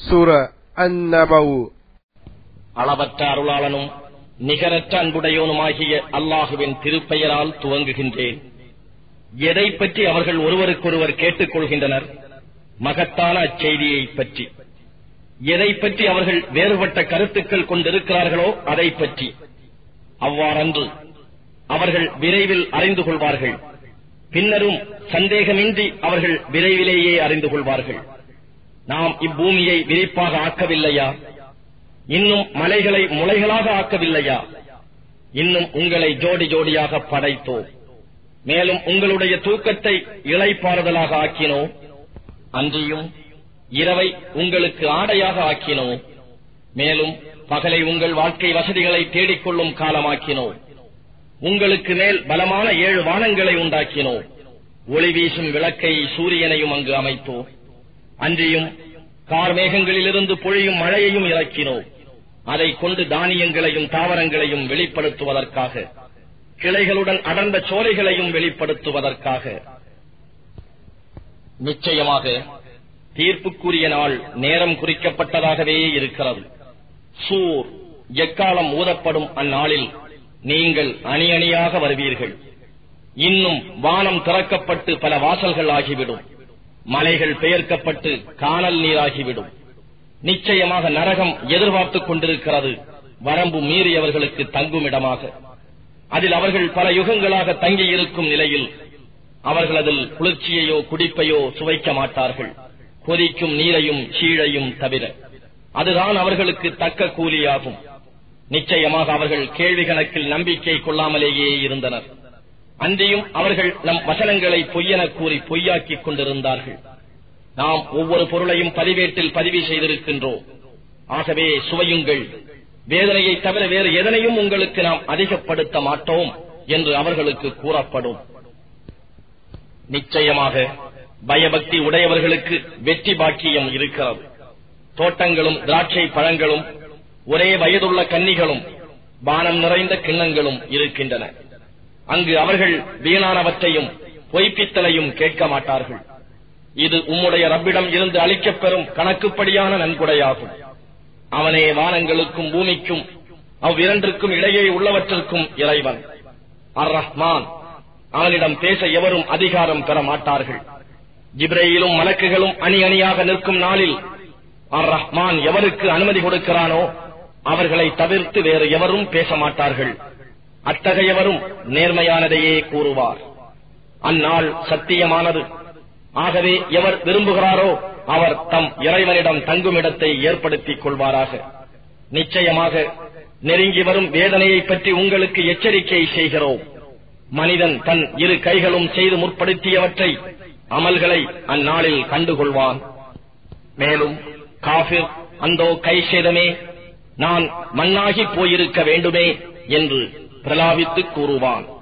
சூர அந்நபவு அளவற்ற அருளாளனும் நிகரற்ற அன்புடையோனுமாகிய அல்லாஹுவின் திருப்பெயரால் துவங்குகின்றேன் எதை பற்றி அவர்கள் ஒருவருக்கொருவர் கேட்டுக் கொள்கின்றனர் மகத்தான அச்செய்தியை பற்றி எதை பற்றி அவர்கள் வேறுபட்ட கருத்துக்கள் கொண்டிருக்கிறார்களோ அதை பற்றி அவ்வாறன்று அவர்கள் விரைவில் அறிந்து கொள்வார்கள் பின்னரும் சந்தேகமின்றி அவர்கள் விரைவிலேயே அறிந்து கொள்வார்கள் நாம் இப்பூமியை விரிப்பாக ஆக்கவில்லையா இன்னும் மலைகளை முளைகளாக ஆக்கவில்லையா இன்னும் உங்களை ஜோடி ஜோடியாக படைத்தோம் மேலும் உங்களுடைய தூக்கத்தை இளைப்பாறுதலாக ஆக்கினோம் அன்றியும் இரவை உங்களுக்கு ஆடையாக ஆக்கினோம் மேலும் பகலை உங்கள் வாழ்க்கை வசதிகளை தேடிக்கொள்ளும் காலமாக்கினோம் உங்களுக்கு மேல் பலமான ஏழு வானங்களை உண்டாக்கினோம் ஒளி வீசும் விளக்கை சூரியனையும் அங்கு அமைத்தோம் அன்றியும் கார்மேகங்களிலிருந்து பொழியும் மழையையும் இறக்கினோம் அதை கொண்டு தானியங்களையும் தாவரங்களையும் வெளிப்படுத்துவதற்காக கிளைகளுடன் அடர்ந்த சோலைகளையும் வெளிப்படுத்துவதற்காக நிச்சயமாக தீர்ப்புக்குரிய நாள் நேரம் குறிக்கப்பட்டதாகவே இருக்கிறது சூர் எக்காலம் ஊதப்படும் அந்நாளில் நீங்கள் அணி அணியாக வருவீர்கள் இன்னும் வானம் திறக்கப்பட்டு பல வாசல்கள் ஆகிவிடும் மலைகள் பெயர்க்கப்பட்டு காணல் நீராகிவிடும் நிச்சயமாக நரகம் எதிர்பார்த்துக் கொண்டிருக்கிறது வரம்பு மீறியவர்களுக்கு தங்குமிடமாக அதில் அவர்கள் பல யுகங்களாக தங்கியிருக்கும் நிலையில் அவர்கள் அதில் குளிர்ச்சியையோ குடிப்பையோ சுவைக்க மாட்டார்கள் கொதிக்கும் நீரையும் சீழையும் தவிர அதுதான் அவர்களுக்கு தக்க கூலியாகும் நிச்சயமாக அவர்கள் கேள்வி கணக்கில் நம்பிக்கை கொள்ளாமலேயே இருந்தனர் அன்றியும் அவர்கள் நம் வசனங்களை பொய்யென கூறி பொய்யாக்கிக் கொண்டிருந்தார்கள் நாம் ஒவ்வொரு பொருளையும் பதிவேட்டில் பதிவு செய்திருக்கின்றோம் ஆகவே சுவையுங்கள் வேதனையை தவிர வேறு எதனையும் உங்களுக்கு நாம் அதிகப்படுத்த மாட்டோம் என்று அவர்களுக்கு கூறப்படும் நிச்சயமாக பயபக்தி உடையவர்களுக்கு வெற்றி பாக்கியம் இருக்கிறது தோட்டங்களும் திராட்சை பழங்களும் ஒரே வயதுள்ள கன்னிகளும் பானம் நிறைந்த கிண்ணங்களும் இருக்கின்றன அங்கு அவர்கள் வீணானவற்றையும் பொய்ப்பித்தலையும் கேட்க மாட்டார்கள் இது உம்முடைய ரப்பிடம் இருந்து அளிக்கப் பெறும் கணக்குப்படியான நன்கொடையாகும் அவனே வானங்களுக்கும் பூமிக்கும் அவ்விரண்டிற்கும் இடையே உள்ளவற்றிற்கும் இறைவன் அர் ரஹ்மான் அவனிடம் பேச எவரும் அதிகாரம் பெற மாட்டார்கள் ஜிப்ரேயிலும் மலக்குகளும் அணி அணியாக நிற்கும் நாளில் அர் ரஹ்மான் எவருக்கு அனுமதி கொடுக்கிறானோ அவர்களை தவிர்த்து வேறு எவரும் பேச மாட்டார்கள் அத்தகையவரும் நேர்மையானதையே கூறுவார் அந்நாள் சத்தியமானது ஆகவே எவர் விரும்புகிறாரோ அவர் தம் இறைவனிடம் தங்குமிடத்தை ஏற்படுத்திக் கொள்வாராக நிச்சயமாக நெருங்கி வரும் வேதனையை பற்றி உங்களுக்கு எச்சரிக்கை செய்கிறோம் மனிதன் தன் இரு கைகளும் செய்து முற்படுத்தியவற்றை அமல்களை அந்நாளில் கண்டுகொள்வான் மேலும் காபிர் அந்தோ கை சேதமே நான் மண்ணாகி போயிருக்க வேண்டுமே என்று பிரலாபித்து கூறுவான்